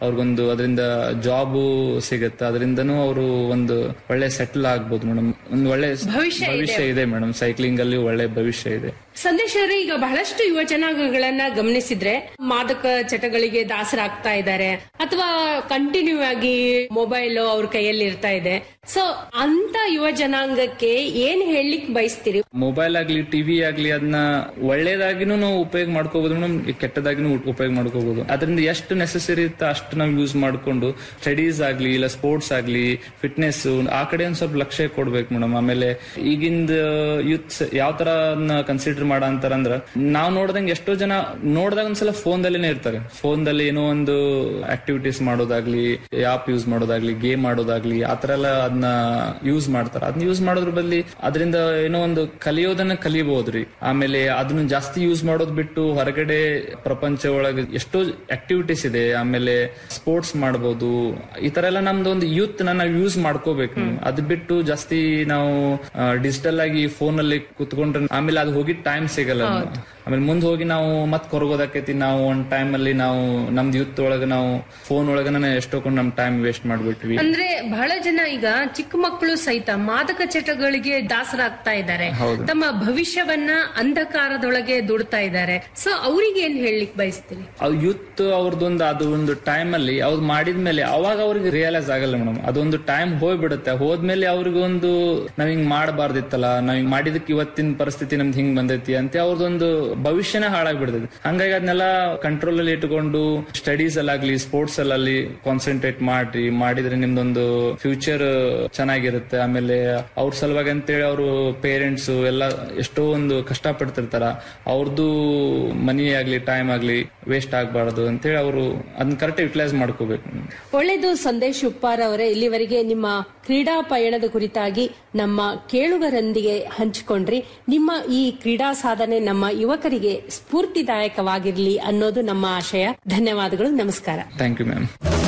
ಅವ್ರಿಗೊಂದು ಅದರಿಂದ ಜಾಬ್ ಸಿಗುತ್ತೆ ಅದರಿಂದನೂ ಅವರು ಒಂದು ಒಳ್ಳೆ ಸೆಟಲ್ ಆಗ್ಬೋದು ಮೇಡಮ್ ಒಂದು ಒಳ್ಳೆ ಭವಿಷ್ಯ ಇದೆ. ಭವಿಷ್ಯ ಇದೆ ಮೇಡಮ್ ಸೈಕ್ಲಿಂಗ್ ಅಲ್ಲಿ ಒಳ್ಳೆ ಭವಿಷ್ಯ ಇದೆ ಸಂದೇಶ್ ಅವರೇ ಈಗ ಬಹಳಷ್ಟು ಯುವ ಜನಾಂಗಗಳನ್ನ ಗಮನಿಸಿದ್ರೆ ಮಾದಕ ಚಟಗಳಿಗೆ ದಾಸರಾಗ್ತಾ ಇದ್ದಾರೆ ಅಥವಾ ಕಂಟಿನ್ಯೂ ಆಗಿ ಮೊಬೈಲ್ ಅವ್ರ ಕೈಯಲ್ಲಿ ಇರ್ತಾ ಇದೆ ಸೊ ಅಂತ ಯುವ ಜನಾಂಗಕ್ಕೆ ಏನ್ ಹೇಳಲಿಕ್ ಬಯಸ್ತೀರಿ ಮೊಬೈಲ್ ಆಗ್ಲಿ ಟಿವಿ ಆಗ್ಲಿ ಅದನ್ನ ಒಳ್ಳೇದಾಗಿನೂ ನಾವು ಉಪಯೋಗ ಮಾಡ್ಕೋಬಹುದು ಮೇಡಮ್ ಕೆಟ್ಟದಾಗಿನೂ ಉಪಯೋಗ ಮಾಡ್ಕೋಬಹುದು ಅದರಿಂದ ಎಷ್ಟು ನೆಸೆಸರಿ ಇತ್ತು ಅಷ್ಟು ನಾವು ಯೂಸ್ ಮಾಡ್ಕೊಂಡು ಸ್ಟಡೀಸ್ ಆಗ್ಲಿ ಇಲ್ಲ ಸ್ಪೋರ್ಟ್ಸ್ ಆಗ್ಲಿ ಫಿಟ್ನೆಸ್ ಆ ಕಡೆ ಒಂದ್ ಸ್ವಲ್ಪ ಲಕ್ಷ್ಯ ಕೊಡ್ಬೇಕು ಮೇಡಮ್ ಆಮೇಲೆ ಈಗಿಂದ ಯೂತ್ಸ್ ಯಾವ ತರ ಕನ್ಸಿಡರ್ ಮಾಡ ಅಂತಾರಂದ್ರ ನಾವ್ ನೋಡ್ದಂಗೆ ಎಷ್ಟೋ ಜನ ನೋಡ್ದಾಗ ಒಂದ್ಸಲ ಫೋನ್ ದಲ್ಲಿನೇ ಇರ್ತಾರೆ ಫೋನ್ ದಲ್ಲಿ ಏನೋ ಒಂದು ಆಕ್ಟಿವಿಟೀಸ್ ಮಾಡೋದಾಗ್ಲಿ ಆಪ್ ಯೂಸ್ ಮಾಡೋದಾಗ್ಲಿ ಗೇಮ್ ಆಡೋದಾಗ್ಲಿ ಆತರ ಎಲ್ಲ ಅದನ್ನ ಯೂಸ್ ಮಾಡ್ತಾರ ಅದನ್ನ ಯೂಸ್ ಮಾಡೋದ್ರ ಬದಲಿ ಅದರಿಂದ ಏನೋ ಒಂದು ಕಲಿಯೋದನ್ನ ಕಲಿಬಹುದ್ರಿ ಆಮೇಲೆ ಅದನ್ನ ಜಾಸ್ತಿ ಯೂಸ್ ಮಾಡೋದ್ ಬಿಟ್ಟು ಹೊರಗಡೆ ಪ್ರಪಂಚ ಒಳಗೆ ಎಷ್ಟೋ ಆಕ್ಟಿವಿಟೀಸ್ ಇದೆ ಆಮೇಲೆ ಸ್ಪೋರ್ಟ್ಸ್ ಮಾಡ್ಬೋದು ಈ ತರ ಎಲ್ಲ ನಮ್ದು ಒಂದು ಯೂತ್ ನಾವು ಯೂಸ್ ಮಾಡ್ಕೋಬೇಕು ಅದ್ ಬಿಟ್ಟು ಜಾಸ್ತಿ ನಾವು ಡಿಜಿಟಲ್ ಆಗಿ ಫೋನ್ ಅಲ್ಲಿ ಕುತ್ಕೊಂಡ್ರೆ ಆಮೇಲೆ ಅದು ಹೋಗಿ ಟೈಮ್ ಸಿಗಲ್ಲ ಆಮೇಲೆ ಮುಂದ್ ಹೋಗಿ ನಾವು ಮತ್ ಕೊರಗೋದಾಕೈತಿ ನಾವು ಒಂದ್ ಟೈಮ್ ಅಲ್ಲಿ ನಾವು ನಮ್ದು ಯೂತ್ ಒಳಗ ನಾವು ಫೋನ್ ಒಳಗನ ಎಷ್ಟೊಂದು ನಮ್ ಟೈಮ್ ವೇಸ್ಟ್ ಮಾಡ್ಬಿಟ್ವಿ ಅಂದ್ರೆ ಬಹಳ ಜನ ಈಗ ಚಿಕ್ಕ ಮಕ್ಕಳು ಸಹಿತ ಮಾದಕ ಚಟಗಳಿಗೆ ದಾಸರಾಗ್ತಾ ಇದ್ದಾರೆ ಹೌದು. ತಮ್ಮ ಭವಿಷ್ಯವನ್ನ ಅಂಧಕಾರದೊಳಗೆ ದುಡ್ತಾ ಇದ್ದಾರೆ ಸೊ ಅವ್ರಿಗೆ ಏನ್ ಹೇಳಲಿಕ್ ಬಯಸ್ತೀರಿ ಅದು ಯೂತ್ ಅವ್ರದ್ದೊಂದು ಅದು ಒಂದು ಟೈಮ್ ಅಲ್ಲಿ ಅವ್ರು ಮಾಡಿದ್ಮೇಲೆ ಅವಾಗ ಅವ್ರಿಗೆ ರಿಯಲೈಸ್ ಆಗಲ್ಲ ಮೇಡಮ್ ಅದೊಂದು ಟೈಮ್ ಹೋಗ್ಬಿಡುತ್ತೆ ಹೋದ್ಮೇಲೆ ಅವ್ರಿಗೊಂದು ನಾವ್ ಹಿಂಗ್ ಮಾಡಬಾರ್ದಿತ್ತಲ್ಲ ನಾವ್ ಹಿಂಗ್ ಮಾಡಿದಕ್ಕೆ ಇವತ್ತಿನ ಪರಿಸ್ಥಿತಿ ನಮ್ದು ಹಿಂಗ್ ಬಂದೈತಿ ಅಂತ ಅವ್ರದೊಂದು ಭವಿಷ್ಯನೇ ಹಾಳಾಗ್ಬಿಡ್ತೈತಿ ಹಂಗಾಗಿ ಅದನ್ನೆಲ್ಲ ಕಂಟ್ರೋಲ್ ಅಲ್ಲಿ ಇಟ್ಕೊಂಡು ಸ್ಟಡೀಸ್ ಅಲ್ಲಾಗ್ಲಿ ಸ್ಪೋರ್ಟ್ಸ್ ಅಲ್ಲಾಗ್ಲಿ ಕಾನ್ಸಂಟ್ರೇಟ್ ಮಾಡ್ರಿ ಮಾಡಿದ್ರೆ ನಿಮ್ದೊಂದು ಫ್ಯೂಚರ್ ಚೆನ್ನಾಗಿರುತ್ತೆ ಆಮೇಲೆ ಅವ್ರ ಸಲುವಾಗಿ ಅಂತೇಳಿ ಅವರು ಪೇರೆಂಟ್ಸ್ ಎಲ್ಲ ಎಷ್ಟೋ ಒಂದು ಕಷ್ಟ ಪಡ್ತಿರ್ತಾರ ಅವ್ರದ್ದು ಮನಿ ಆಗ್ಲಿ ಟೈಮ್ ಆಗ್ಲಿ ವೇಸ್ಟ್ ಆಗ್ಬಾರ್ದು ಅಂತೇಳಿ ಅವರು ಅದನ್ನ ಕರೆಕ್ಟ್ ಯುಟಿಲೈಸ್ ಮಾಡ್ಕೋಬೇಕು ಒಳ್ಳೆಯದು ಸಂದೇಶ್ ಉಪ್ಪಾರ್ ಅವರೇ ಇಲ್ಲಿವರೆಗೆ ನಿಮ್ಮ ಕ್ರೀಡಾ ಪಯಣದ ಕುರಿತಾಗಿ ನಮ್ಮ ಕೇಳುಗರೊಂದಿಗೆ ಹಂಚಿಕೊಂಡ್ರಿ ನಿಮ್ಮ ಈ ಕ್ರೀಡಾ ಸಾಧನೆ ನಮ್ಮ ಯುವಕರಿಗೆ ಸ್ಫೂರ್ತಿದಾಯಕವಾಗಿರಲಿ ಅನ್ನೋದು ನಮ್ಮ ಆಶಯ ಧನ್ಯವಾದಗಳು ನಮಸ್ಕಾರ ಥ್ಯಾಂಕ್ ಯು ಮ್ಯಾಮ್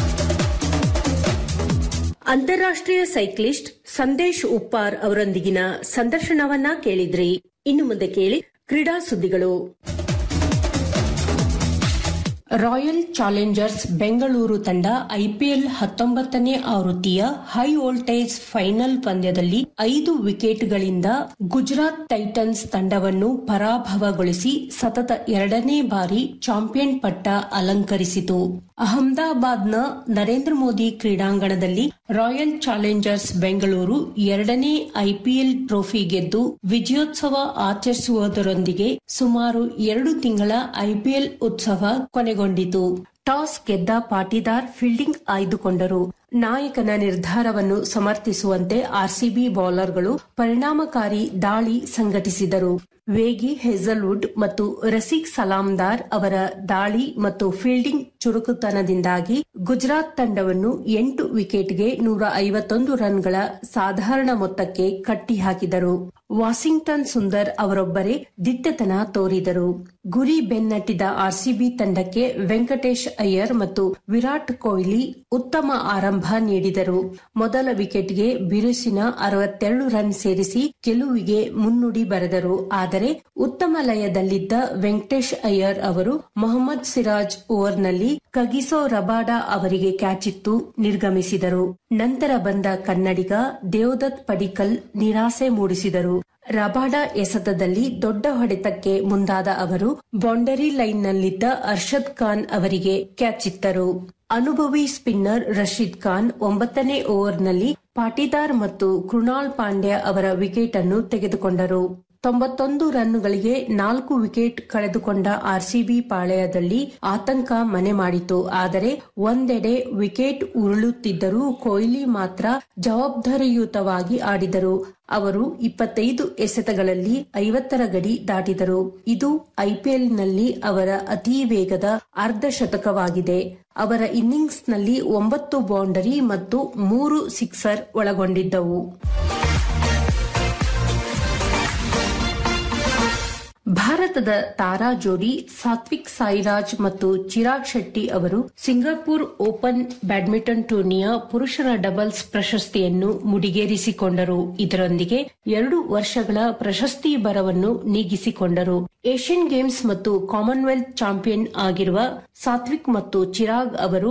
ಅಂತಾರಾಷ್ಟ್ರೀಯ ಸೈಕ್ಲಿಸ್ಟ್ ಸಂದೇಶ್ ಉಪ್ಪಾರ್ ಅವರೊಂದಿಗಿನ ಸಂದರ್ಶನವನ್ನ ಕೇಳಿದ್ರಿ ಇನ್ನು ಮುಂದೆ ಕೇಳಿ ಕ್ರೀಡಾ ಸುದ್ದಿಗಳು ರಾಯಲ್ ಚಾಲೆಂಜರ್ಸ್ ಬೆಂಗಳೂರು ತಂಡ ಐಪಿಎಲ್ ಹತ್ತೊಂಬತ್ತನೇ ಆವೃತ್ತಿಯ ಹೈ ವೋಲ್ಟೇಜ್ ಫೈನಲ್ ಪಂದ್ಯದಲ್ಲಿ ಐದು ವಿಕೆಟ್ಗಳಿಂದ ಗುಜರಾತ್ ಟೈಟನ್ಸ್ ತಂಡವನ್ನು ಪರಾಭವಗೊಳಿಸಿ ಸತತ ಎರಡನೇ ಬಾರಿ ಚಾಂಪಿಯನ್ ಪಟ್ಟ ಅಲಂಕರಿಸಿತು ಅಹಮದಾಬಾದ್ನ ನರೇಂದ್ರ ಮೋದಿ ಕ್ರೀಡಾಂಗಣದಲ್ಲಿ ರಾಯಲ್ ಚಾಲೆಂಜರ್ಸ್ ಬೆಂಗಳೂರು ಎರಡನೇ ಐಪಿಎಲ್ ಟ್ರೋಫಿ ಗೆದ್ದು ವಿಜಯೋತ್ಸವ ಆಚರಿಸುವುದರೊಂದಿಗೆ ಸುಮಾರು ಎರಡು ತಿಂಗಳ ಐಪಿಎಲ್ ಉತ್ಸವ ಕೊನೆಗೊಂಡಿತು ಟಾಸ್ ಗೆದ್ದ ಪಾಟಿದಾರ್ ಫೀಲ್ಡಿಂಗ್ ಆಯ್ದುಕೊಂಡರು ನಾಯಕನ ನಿರ್ಧಾರವನ್ನು ಸಮರ್ಥಿಸುವಂತೆ ಆರ್ಸಿಬಿ ಬೌಲರ್ಗಳು ಪರಿಣಾಮಕಾರಿ ದಾಳಿ ಸಂಘಟಿಸಿದರು ವೇಗಿ ಹೆಜಲ್ವುಡ್ ಮತ್ತು ರಸೀಕ್ ಸಲಾಮ್ದಾರ್ ಅವರ ದಾಳಿ ಮತ್ತು ಫೀಲ್ಡಿಂಗ್ ಚುರುಕುತನದಿಂದಾಗಿ ಗುಜರಾತ್ ತಂಡವನ್ನು ಎಂಟು ವಿಕೆಟ್ಗೆ ನೂರ ಐವತ್ತೊಂದು ರನ್ಗಳ ಸಾಧಾರಣ ಮೊತ್ತಕ್ಕೆ ಕಟ್ಟಿಹಾಕಿದರು ವಾಷಿಂಗ್ಟನ್ ಸುಂದರ್ ಅವರೊಬ್ಬರೇ ದಿಟ್ಟತನ ತೋರಿದರು ಗುರಿ ಬೆನ್ನಟ್ಟಿದ ಆರ್ಸಿಬಿ ತಂಡಕ್ಕೆ ವೆಂಕಟೇಶ್ ಅಯ್ಯರ್ ಮತ್ತು ವಿರಾಟ್ ಕೊಹ್ಲಿ ಉತ್ತಮ ಆರಂಭ ನೀಡಿದರು ಮೊದಲ ವಿಕೆಟ್ಗೆ ಬಿರುಸಿನ ಅರವತ್ತೆರಡು ರನ್ ಸೇರಿಸಿ ಗೆಲುವಿಗೆ ಮುನ್ನುಡಿ ಬರೆದರು ಆದರೆ ಉತ್ತಮ ಲಯದಲ್ಲಿದ್ದ ವೆಂಕಟೇಶ್ ಅಯ್ಯರ್ ಅವರು ಮೊಹಮ್ಮದ್ ಸಿರಾಜ್ ಓವರ್ನಲ್ಲಿ ಕಗಿಸೋ ರಬಾಡಾ ಅವರಿಗೆ ಕ್ಯಾಚಿತ್ತು ನಿರ್ಗಮಿಸಿದರು ನಂತರ ಬಂದ ಕನ್ನಡಿಗ ದೇವದತ್ ಪಡಿಕಲ್ ನಿರಾಸೆ ಮೂಡಿಸಿದರು ರಬಾಡಾ ಎಸೆತದಲ್ಲಿ ದೊಡ್ಡ ಹೊಡೆತಕ್ಕೆ ಮುಂದಾದ ಅವರು ಬೌಂಡರಿ ಲೈನ್ನಲ್ಲಿದ್ದ ಅರ್ಷದ್ ಖಾನ್ ಅವರಿಗೆ ಕ್ಯಾಚಿತ್ತರು ಅನುಭವಿ ಸ್ಪಿನ್ನರ್ ರಶೀದ್ ಖಾನ್ ಒಂಬತ್ತನೇ ಓವರ್ನಲ್ಲಿ ಪಾಟಿದಾರ್ ಮತ್ತು ಕೃಣಾಲ್ ಪಾಂಡ್ಯ ಅವರ ವಿಕೆಟ್ ಅನ್ನು ತೆಗೆದುಕೊಂಡರು ತೊಂಬತ್ತೊಂದು ರನ್ನುಗಳಿಗೆ ನಾಲ್ಕು ವಿಕೆಟ್ ಕಳೆದುಕೊಂಡ ಆರ್ಸಿಬಿ ಪಾಳೆಯದಲ್ಲಿ ಆತಂಕ ಮನೆ ಮಾಡಿತು ಆದರೆ ಒಂದೆಡೆ ವಿಕೆಟ್ ಉರುಳುತ್ತಿದ್ದರೂ ಕೊಹ್ಲಿ ಮಾತ್ರ ಜವಾಬ್ದಾರಿಯುತವಾಗಿ ಆಡಿದರು ಅವರು ಇಪ್ಪತ್ತೈದು ಎಸೆತಗಳಲ್ಲಿ ಐವತ್ತರ ಗಡಿ ದಾಟಿದರು ಇದು ಐಪಿಎಲ್ನಲ್ಲಿ ಅವರ ಅತಿ ವೇಗದ ಅರ್ಧ ಶತಕವಾಗಿದೆ ಅವರ ಇನ್ನಿಂಗ್ಸ್ನಲ್ಲಿ ಒಂಬತ್ತು ಬೌಂಡರಿ ಮತ್ತು ಮೂರು ಸಿಕ್ಸರ್ ಒಳಗೊಂಡಿದ್ದವು ಭಾರತದ ತಾರಾ ಜೋಡಿ ಸಾತ್ವಿಕ್ ಸಾಯಿರಾಜ್ ಮತ್ತು ಚಿರಾಗ್ ಶೆಟ್ಟಿ ಅವರು ಸಿಂಗಾಪುರ್ ಓಪನ್ ಬ್ಯಾಡ್ಮಿಂಟನ್ ಟೂರ್ನಿಯ ಪುರುಷರ ಡಬಲ್ಸ್ ಪ್ರಶಸ್ತಿಯನ್ನು ಮುಡಿಗೇರಿಸಿಕೊಂಡರು ಇದರೊಂದಿಗೆ ಎರಡು ವರ್ಷಗಳ ಪ್ರಶಸ್ತಿ ಬರವನ್ನು ನೀಗಿಸಿಕೊಂಡರು ಏಷ್ಯನ್ ಗೇಮ್ಸ್ ಮತ್ತು ಕಾಮನ್ವೆಲ್ತ್ ಚಾಂಪಿಯನ್ ಆಗಿರುವ ಸಾತ್ವಿಕ್ ಮತ್ತು ಚಿರಾಗ್ ಅವರು